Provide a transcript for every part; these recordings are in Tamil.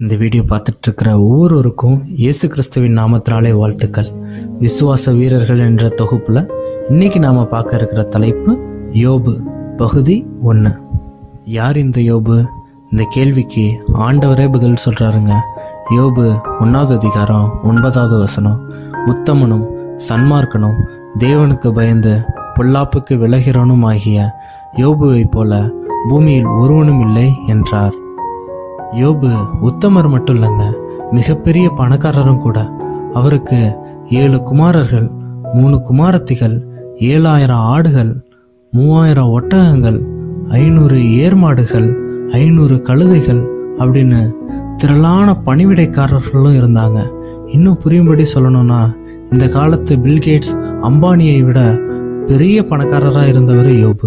இந்த வீடியோ பார்த்துட்டு இருக்கிற ஒவ்வொருவருக்கும் இயேசு கிறிஸ்துவின் நாமத்தினாலே வாழ்த்துக்கள் விசுவாச வீரர்கள் என்ற தொகுப்புல இன்னைக்கு நாம பார்க்க இருக்கிற தலைப்பு யோபு பகுதி ஒன்று யார் இந்த யோபு இந்த கேள்விக்கு ஆண்டவரே பதில் சொல்றாருங்க யோபு ஒன்றாவது அதிகாரம் ஒன்பதாவது வசனம் உத்தமனும் சன்மார்க்கனும் தேவனுக்கு பயந்து பொல்லாப்புக்கு விலகிறவனும் ஆகிய யோபுவைப் போல பூமியில் ஒருவனும் இல்லை என்றார் யோபு உத்தமர் மட்டும் இல்லைங்க மிகப்பெரிய பணக்காரரும் கூட அவருக்கு ஏழு குமாரர்கள் மூணு குமாரத்திகள் ஏழாயிரம் ஆடுகள் மூவாயிரம் ஒட்டகங்கள் ஐநூறு ஏர்மாடுகள் ஐநூறு கழுதைகள் அப்படின்னு திரளான பணிவிடைக்காரர்களும் இருந்தாங்க இன்னும் புரியும்படி சொல்லணும்னா இந்த காலத்து பில்கேட்ஸ் அம்பானியை விட பெரிய பணக்காரராக இருந்தவர் யோபு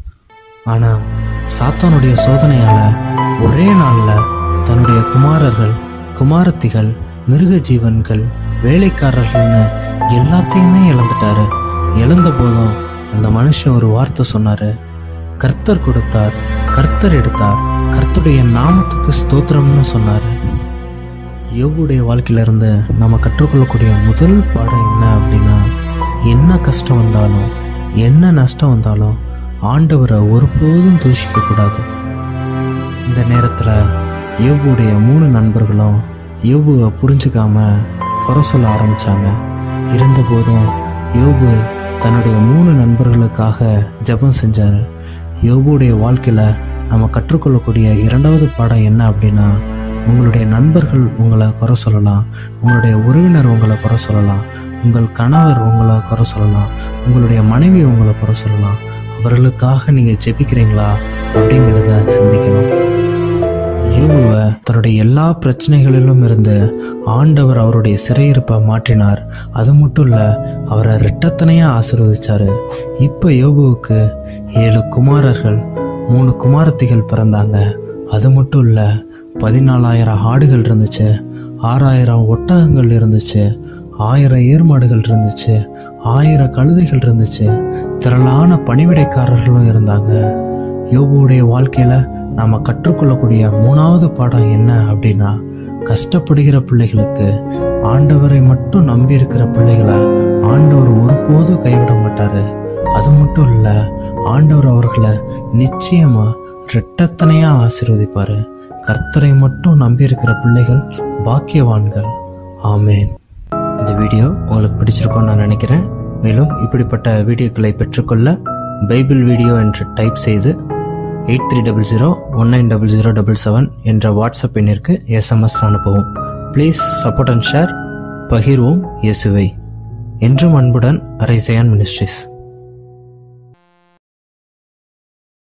ஆனா சாத்தானுடைய சோதனையால ஒரே நாள்ல தன்னுடைய குமாரர்கள் குமாரத்திகள் மிருக ஜீவன்கள் வேலைக்காரர்கள்னு எல்லாத்தையுமே இழந்துட்டாரு இழந்த போதும் அந்த மனுஷன் ஒரு வார்த்தை சொன்னாரு கர்த்தர் கொடுத்தார் கர்த்தர் எடுத்தார் கர்த்தருடைய நாமத்துக்கு ஸ்தோத்திரம்னு சொன்னாரு யோபுடைய வாழ்க்கையில இருந்து நம்ம கற்றுக்கொள்ளக்கூடிய முதல் பாடம் என்ன அப்படின்னா என்ன கஷ்டம் வந்தாலும் என்ன நஷ்டம் வந்தாலும் ஆண்டவரை ஒருபோதும் தூஷிக்க கூடாது இந்த நேரத்துல யோபுடைய மூணு நண்பர்களும் யோபுவை புரிஞ்சுக்காம குறை சொல்ல ஆரம்பிச்சாங்க இருந்தபோதும் யோபு தன்னுடைய மூணு நண்பர்களுக்காக ஜெபம் செஞ்சார் யோபுடைய வாழ்க்கையில நம்ம கற்றுக்கொள்ளக்கூடிய இரண்டாவது பாடம் என்ன அப்படின்னா உங்களுடைய நண்பர்கள் உங்களை குறை சொல்லலாம் உங்களுடைய உறவினர் உங்களை குறை சொல்லலாம் உங்கள் கணவர் உங்களை குறை சொல்லலாம் உங்களுடைய மனைவி உங்களை குறை சொல்லலாம் அவர்களுக்காக நீங்க ஜெபிக்கிறீங்களா அப்படிங்கிறத சிந்திக்கணும் யோபுவை தன்னுடைய எல்லா பிரச்சனைகளிலும் இருந்து ஆண்டவர் அவருடைய சிறையிருப்பை மாற்றினார் அது மட்டும் இல்ல அவரை ரெட்டத்தனையா ஆசீர்வதிச்சாரு இப்ப யோபுவுக்கு ஏழு குமாரர்கள் மூணு குமாரத்திகள் பிறந்தாங்க அது மட்டும் இல்ல பதினாலாயிரம் ஆடுகள் இருந்துச்சு ஆறாயிரம் ஒட்டகங்கள் இருந்துச்சு ஆயிரம் ஏர்மாடுகள் இருந்துச்சு ஆயிரம் கழுதைகள் இருந்துச்சு திரளான பணிவிடைக்காரர்களும் இருந்தாங்க யோபுவுடைய வாழ்க்கையில நாம கற்றுக்கொள்ளக்கூடிய மூணாவது பாடம் என்ன அப்படின்னா கஷ்டப்படுகிற பிள்ளைகளுக்கு ஆண்டவரை மட்டும் நம்பி இருக்கிற பிள்ளைகளை ஆண்டவர் ஒருபோதும் கைவிட மாட்டாரு அது மட்டும் இல்ல ஆண்டவர் அவர்களை நிச்சயமா ரெட்டத்தனையா ஆசீர்வதிப்பாரு கர்த்தரை மட்டும் நம்பி இருக்கிற பிள்ளைகள் பாக்கியவான்கள் ஆமேன் இந்த வீடியோ உங்களுக்கு பிடிச்சிருக்கும்னு நான் நினைக்கிறேன் மேலும் இப்படிப்பட்ட வீடியோக்களை பெற்றுக்கொள்ள பைபிள் வீடியோ என்று டைப் செய்து eight three double zero one nine double zero double seven என்ற வாட்ஸ்அப் எண்ணிற்கு எஸ்எம்எஸ் அனுப்பவும் ப்ளீஸ் சப்போர்ட் அண்ட் ஷேர் பகிர்வோம் இயேசுவை என்றும் அன்புடன் அரைசையான் மினிஸ்ட்ரிஸ்